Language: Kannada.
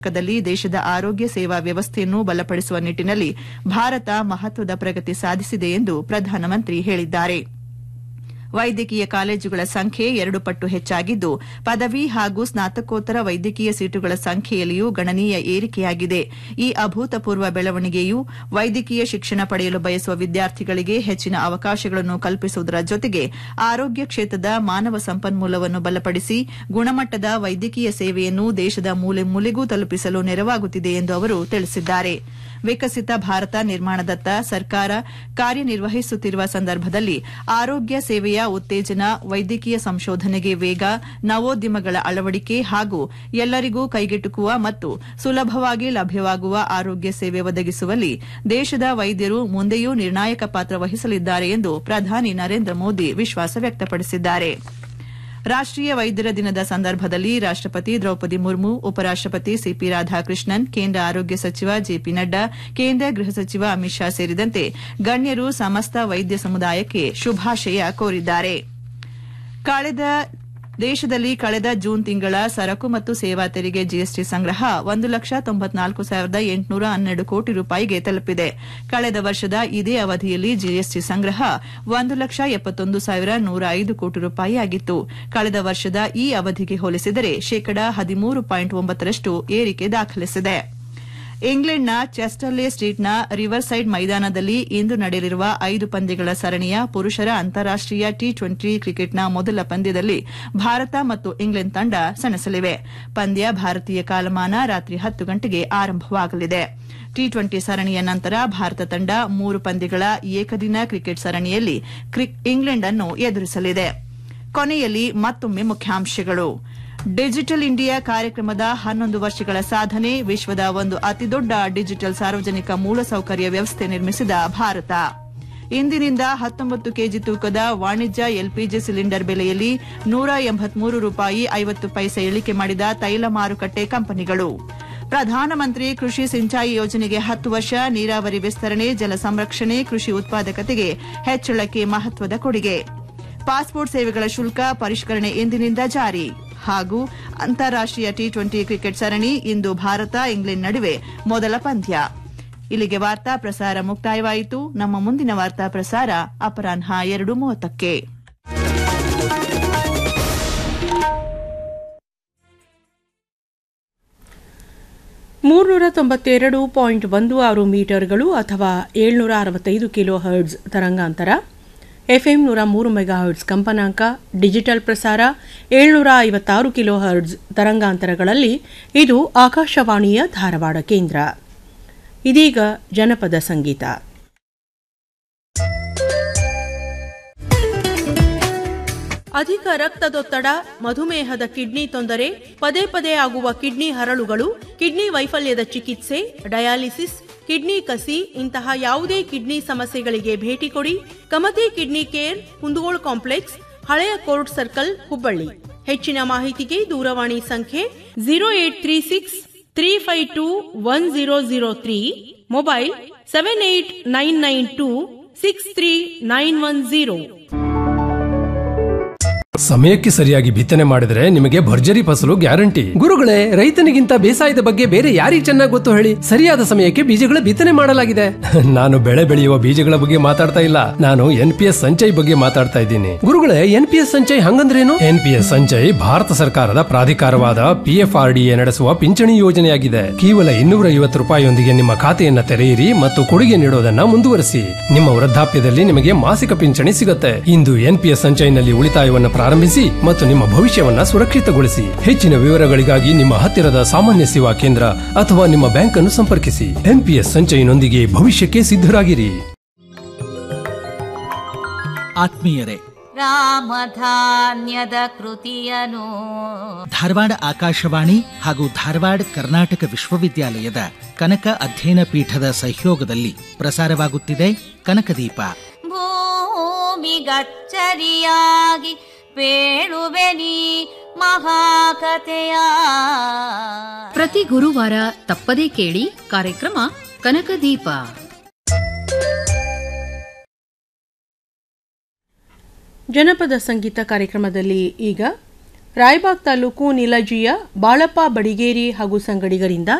ದಲ್ಲಿ ದೇಶದ ಆರೋಗ್ಯ ಸೇವಾ ವ್ಯವಸ್ಥೆಯನ್ನು ಬಲಪಡಿಸುವ ನಿಟ್ಟಿನಲ್ಲಿ ಭಾರತ ಮಹತ್ವದ ಪ್ರಗತಿ ಸಾಧಿಸಿದೆ ಎಂದು ಪ್ರಧಾನಮಂತ್ರಿ ಹೇಳಿದ್ದಾರೆ ವೈದ್ಯಕೀಯ ಕಾಲೇಜುಗಳ ಸಂಖ್ಯೆ ಎರಡು ಪಟ್ಟು ಹೆಚ್ಚಾಗಿದ್ದು ಪದವಿ ಹಾಗೂ ಸ್ನಾತಕೋತ್ತರ ವೈದ್ಯಕೀಯ ಸೀಟುಗಳ ಸಂಖ್ಯೆಯಲ್ಲಿಯೂ ಗಣನೀಯ ಏರಿಕೆಯಾಗಿದೆ ಈ ಅಭೂತಪೂರ್ವ ಬೆಳವಣಿಗೆಯು ವೈದ್ಯಕೀಯ ಶಿಕ್ಷಣ ಪಡೆಯಲು ಬಯಸುವ ವಿದ್ಯಾರ್ಥಿಗಳಿಗೆ ಹೆಚ್ಚಿನ ಅವಕಾಶಗಳನ್ನು ಕಲ್ಪಿಸುವುದರ ಜೊತೆಗೆ ಆರೋಗ್ಯ ಕ್ಷೇತ್ರದ ಮಾನವ ಸಂಪನ್ಮೂಲವನ್ನು ಬಲಪಡಿಸಿ ಗುಣಮಟ್ಟದ ವೈದ್ಯಕೀಯ ಸೇವೆಯನ್ನು ದೇಶದ ಮೂಲೆ ಮೂಲೆಗೂ ತಲುಪಿಸಲು ನೆರವಾಗುತ್ತಿದೆ ಎಂದು ಅವರು ತಿಳಿಸಿದ್ದಾರೆ ವಿಕಸಿತ ಭಾರತ ನಿರ್ಮಾಣದತ್ತ ಸರ್ಕಾರ ಕಾರ್ಯನಿರ್ವಹಿಸುತ್ತಿರುವ ಸಂದರ್ಭದಲ್ಲಿ ಆರೋಗ್ಯ ಸೇವೆಯ ಉತ್ತೇಜನ ವೈದ್ಯಕೀಯ ಸಂಶೋಧನೆಗೆ ವೇಗ ನವೋದ್ಯಮಗಳ ಅಳವಡಿಕೆ ಹಾಗೂ ಎಲ್ಲರಿಗೂ ಕೈಗೆಟುಕುವ ಮತ್ತು ಸುಲಭವಾಗಿ ಲಭ್ಯವಾಗುವ ಆರೋಗ್ಯ ಸೇವೆ ಒದಗಿಸುವಲ್ಲಿ ದೇಶದ ವೈದ್ಯರು ಮುಂದೆಯೂ ನಿರ್ಣಾಯಕ ಪಾತ್ರ ವಹಿಸಲಿದ್ದಾರೆ ಎಂದು ಪ್ರಧಾನಿ ನರೇಂದ್ರ ಮೋದಿ ವಿಶ್ವಾಸ ವ್ಯಕ್ತಪಡಿಸಿದ್ದಾರೆ ರಾಷ್ಟೀಯ ವೈದ್ಯರ ದಿನದ ಸಂದರ್ಭದಲ್ಲಿ ರಾಷ್ಟಪತಿ ದ್ರೌಪದಿ ಮುರ್ಮು ಉಪರಾಷ್ಟಪತಿ ಸಿಪಿ ರಾಧಾಕೃಷ್ಣನ್ ಕೇಂದ್ರ ಆರೋಗ್ಯ ಸಚಿವ ಜೆಪಿ ನಡ್ಡಾ ಕೇಂದ್ರ ಗೃಹ ಸಚಿವ ಅಮಿತ್ ಶಾ ಸೇರಿದಂತೆ ಗಣ್ಯರು ಸಮಸ್ತ ವೈದ್ಯ ಸಮುದಾಯಕ್ಕೆ ಶುಭಾಶಯ ಕೋರಿದ್ದಾರೆ ಕಳೆದ ದೇಶದಲ್ಲಿ ಕಳೆದ ಜೂನ್ ತಿಂಗಳ ಸರಕು ಮತ್ತು ಸೇವಾ ತೆರಿಗೆ ಜಿಎಸ್ಟಿ ಸಂಗ್ರಹ ಒಂದು ಲಕ್ಷ ತೊಂಬತ್ನಾಲ್ಕು ಸಾವಿರದ ಎಂಟುನೂರ ಹನ್ನೆರಡು ಕೋಟಿ ರೂಪಾಯಿಗೆ ತಲುಪಿದೆ ಕಳೆದ ವರ್ಷದ ಇದೇ ಅವಧಿಯಲ್ಲಿ ಜಿಎಸ್ಟಿ ಸಂಗ್ರಹ ಒಂದು ಲಕ್ಷ ಎಪ್ಪತ್ತೊಂದು ಸಾವಿರ ನೂರ ಐದು ಕೋಟಿ ರೂಪಾಯಿ ಆಗಿತ್ತು ಕಳೆದ ವರ್ಷದ ಈ ಅವಧಿಗೆ ಹೋಲಿಸಿದರೆ ಶೇಕಡಾ ಹದಿಮೂರು ಪಾಯಿಂಟ್ ಒಂಬತ್ತರಷ್ಟು ಏರಿಕೆ ದಾಖಲಿಸಿದೆ ಇಂಗ್ಲೆಂಡ್ನ ಚೆಸ್ಟರ್ಲೆ ಸ್ಟ್ರೀಟ್ನ ರಿವರ್ ಸೈಡ್ ಮೈದಾನದಲ್ಲಿ ಇಂದು ನಡೆಯಲಿರುವ ಐದು ಪಂದ್ಯಗಳ ಸರಣಿಯ ಪುರುಷರ ಅಂತಾರಾಷ್ಟೀಯ ಟಿ ಟ್ವೆಂಟಿ ಕ್ರಿಕೆಟ್ನ ಮೊದಲ ಪಂದ್ಯದಲ್ಲಿ ಭಾರತ ಮತ್ತು ಇಂಗ್ಲೆಂಡ್ ತಂಡ ಸೆಣಸಲಿವೆ ಪಂದ್ಯ ಭಾರತೀಯ ಕಾಲಮಾನ ರಾತ್ರಿ ಹತ್ತು ಗಂಟೆಗೆ ಆರಂಭವಾಗಲಿದೆ ಟಿ ಟ್ವೆಂಟಿ ಸರಣಿಯ ನಂತರ ಭಾರತ ತಂಡ ಮೂರು ಪಂದ್ಯಗಳ ಏಕದಿನ ಕ್ರಿಕೆಟ್ ಸರಣಿಯಲ್ಲಿ ಇಂಗ್ಲೆಂಡ್ ಅನ್ನು ಎದುರಿಸಲಿದೆ ಕೊನೆಯಲ್ಲಿ ಮತ್ತೊಮ್ಮೆ ಮುಖ್ಯಾಂಶಗಳು ಡಿಜಿಟಲ್ ಇಂಡಿಯಾ ಕಾರ್ಯಕ್ರಮದ ಹನ್ನೊಂದು ವರ್ಷಗಳ ಸಾಧನೆ ವಿಶ್ವದ ಒಂದು ಅತಿದೊಡ್ಡ ಡಿಜಿಟಲ್ ಸಾರ್ವಜನಿಕ ಮೂಲಸೌಕರ್ಯ ವ್ಯವಸ್ಥೆ ನಿರ್ಮಿಸಿದ ಭಾರತ ಇಂದಿನಿಂದ ಹತ್ತೊಂಬತ್ತು ಕೆಜಿ ತೂಕದ ವಾಣಿಜ್ಯ ಎಲ್ಪಿಜಿ ಸಿಲಿಂಡರ್ ಬೆಲೆಯಲ್ಲಿ ನೂರ ಎಂಬತ್ಮೂರು ರೂಪಾಯಿ ಐವತ್ತು ಪೈಸೆ ಇಳಿಕೆ ಮಾಡಿದ ತೈಲ ಮಾರುಕಟ್ಟೆ ಕಂಪನಿಗಳು ಪ್ರಧಾನಮಂತ್ರಿ ಕೃಷಿ ಸಿಂಚಾಯಿ ಯೋಜನೆಗೆ ಹತ್ತು ವರ್ಷ ನೀರಾವರಿ ವಿಸ್ತರಣೆ ಜಲ ಸಂರಕ್ಷಣೆ ಕೃಷಿ ಉತ್ಪಾದಕತೆಗೆ ಹೆಚ್ಚಳಕ್ಕೆ ಮಹತ್ವದ ಕೊಡುಗೆ ಪಾಸ್ಪೋರ್ಟ್ ಸೇವೆಗಳ ಶುಲ್ಕ ಪರಿಷ್ಕರಣೆ ಇಂದಿನಿಂದ ಜಾರಿ ಹಾಗೂ ಅಂತಾರಾಷ್ಟೀಯ ಟಿ ಟ್ವೆಂಟಿ ಕ್ರಿಕೆಟ್ ಸರಣಿ ಇಂದು ಭಾರತ ಇಂಗ್ಲೆಂಡ್ ನಡುವೆ ಮೊದಲ ಪಂದ್ಯ ಇಲ್ಲಿಗೆ ವಾರ್ತಾ ಪ್ರಸಾರ ಮುಕ್ತಾಯವಾಯಿತು ನಮ್ಮ ಮುಂದಿನ ವಾರ್ತಾ ಪ್ರಸಾರ ಅಪರಾಹ್ನ ಎರಡು ಮೂವತ್ತಕ್ಕೆ ಮೂರ್ನೂರ ತೊಂಬತ್ತೆರಡು ಪಾಯಿಂಟ್ ಒಂದು ಆರು ಮೀಟರ್ಗಳು ಅಥವಾ ಏಳ್ನೂರ ಅರವತ್ತೈದು ಕಿಲೋ ಹರ್ಡ್ಸ್ ತರಂಗಾಂತರ ಎಫ್ಎಂ ನೂರ ಮೂರು ಮೆಗಾ ಹರ್ಡ್ಸ್ ಕಂಪನಾಂಕ ಡಿಜಿಟಲ್ ಪ್ರಸಾರ ಏಳ್ನೂರ ಐವತ್ತಾರು ಕಿಲೋ ಹರ್ಡ್ಸ್ ತರಂಗಾಂತರಗಳಲ್ಲಿ ಇದು ಆಕಾಶವಾಣಿಯ ಧಾರವಾಡ ಕೇಂದ್ರ ಇದೀಗ ಜನಪದ ಸಂಗೀತ ಅಧಿಕ ರಕ್ತದೊತ್ತಡ ಮಧುಮೇಹದ ಕಿಡ್ನಿ ತೊಂದರೆ ಪದೇ ಪದೇ ಆಗುವ ಕಿಡ್ನಿ ಹರಳುಗಳು ಕಿಡ್ನಿ ವೈಫಲ್ಯದ ಚಿಕಿತ್ಸೆ ಡಯಾಲಿಸಿಸ್ ಕಿಡ್ನಿ ಕಸಿ ಇಂತಹ ಯಾವುದೇ ಕಿಡ್ನಿ ಸಮಸ್ಯೆಗಳಿಗೆ ಭೇಟಿ ಕೊಡಿ Kamati kidney care Kundagol complex ಹಳೆಯ ಕೋರ್ಟ್ ಸರ್ಕಲ್ ಹುಬ್ಬಳ್ಳಿ ಹೆಚ್ಚಿನ ಮಾಹಿತಿಗೆ ದೂರವಾಣಿ ಸಂಖ್ಯೆ zero eight three six three five two one zero zero three mobile seven eight nine nine two six three nine one zero ಸಮಯಕ್ಕೆ ಸರಿಯಾಗಿ ಬಿತ್ತನೆ ಮಾಡಿದ್ರೆ ನಿಮಗೆ ಭರ್ಜರಿ ಫಸಲು ಗ್ಯಾರಂಟಿ ಗುರುಗಳೇ ರೈತನಿಗಿಂತ ಬೇಸಾಯದ ಬಗ್ಗೆ ಬೇರೆ ಯಾರಿಗೆ ಚೆನ್ನಾಗಿ ಗೊತ್ತು ಹೇಳಿ ಸರಿಯಾದ ಸಮಯಕ್ಕೆ ಬೀಜಗಳ ಬಿತ್ತನೆ ಮಾಡಲಾಗಿದೆ ನಾನು ಬೆಳೆ ಬೆಳೆಯುವ ಬೀಜಗಳ ಬಗ್ಗೆ ಮಾತಾಡ್ತಾ ಇಲ್ಲ ನಾನು ಎನ್ ಪಿ ಎಸ್ ಸಂಚಯ್ ಬಗ್ಗೆ ಮಾತಾಡ್ತಾ ಇದ್ದೀನಿ ಗುರುಗಳೇ ಎನ್ ಪಿ ಎಸ್ ಸಂಚಯ್ ಹಂಗಂದ್ರೇನು N P S Sanchay Bharat ಸರ್ಕಾರದ ಪ್ರಾಧಿಕಾರವಾದ P F R D A ನಡೆಸುವ ಪಿಂಚಣಿ ಯೋಜನೆಯಾಗಿದೆ ಕೇವಲ ಇನ್ನೂರ ಐವತ್ತು ರೂಪಾಯಿಯೊಂದಿಗೆ ನಿಮ್ಮ ಖಾತೆಯನ್ನ ತೆರೆಯಿರಿ ಮತ್ತು ಕೊಡುಗೆ ನೀಡೋದನ್ನ ಮುಂದುವರಿಸಿ ನಿಮ್ಮ ವೃದ್ಧಾಪ್ಯದಲ್ಲಿ ನಿಮಗೆ ಮಾಸಿಕ ಪಿಂಚಣಿ ಸಿಗುತ್ತೆ ಇಂದು ಎನ್ ಪಿ ಎಸ್ ಸಂಚಯ್ನಲ್ಲಿ ಉಳಿತಾಯವನ್ನು ಪ್ರಾರಂಭಿಸಿ ಮತ್ತು ನಿಮ್ಮ ಭವಿಷ್ಯವನ್ನ ಸುರಕ್ಷಿತಗೊಳಿಸಿ ಹೆಚ್ಚಿನ ವಿವರಗಳಿಗಾಗಿ ನಿಮ್ಮ ಹತ್ತಿರದ ಸಾಮಾನ್ಯ ಸೇವಾ ಕೇಂದ್ರ ಅಥವಾ ನಿಮ್ಮ ಬ್ಯಾಂಕ್ ಅನ್ನು ಸಂಪರ್ಕಿಸಿ ಎನ್ಪಿಎಸ್ ಸಂಚಯನೊಂದಿಗೆ ಭವಿಷ್ಯಕ್ಕೆ ಸಿದ್ಧರಾಗಿರಿ ಆತ್ಮೀಯರೇ ರಾಮಧಾನ್ಯದ ಕೃತಿಯನು ಧಾರವಾಡ ಆಕಾಶವಾಣಿ ಹಾಗೂ ಧಾರವಾಡ ಕರ್ನಾಟಕ ವಿಶ್ವವಿದ್ಯಾಲಯದ ಕನಕ ಅಧ್ಯಯನ ಪೀಠದ ಸಹಯೋಗದಲ್ಲಿ ಪ್ರಸಾರವಾಗುತ್ತಿದೆ ಕನಕದೀಪ ಭೂಮಿಗಚ್ಚರಿಯಾಗಿ ಪೇಳುವೆನಿ ಮಹಾಕಥೆಯ ಪ್ರತಿ ಗುರುವಾರ ತಪ್ಪದೇ ಕೇಳಿ ಕಾರ್ಯಕ್ರಮ ಕನಕದೀಪ ಜನಪದ ಸಂಗೀತ ಕಾರ್ಯಕ್ರಮದಲ್ಲಿ ಈಗ ರಾಯಬಾಗ್ ತಾಲೂಕು ನಿಲಜಿಯ ಬಾಳಪ್ಪ ಬಡಿಗೇರಿ ಹಾಗೂ ಸಂಗಡಿಗರಿಂದ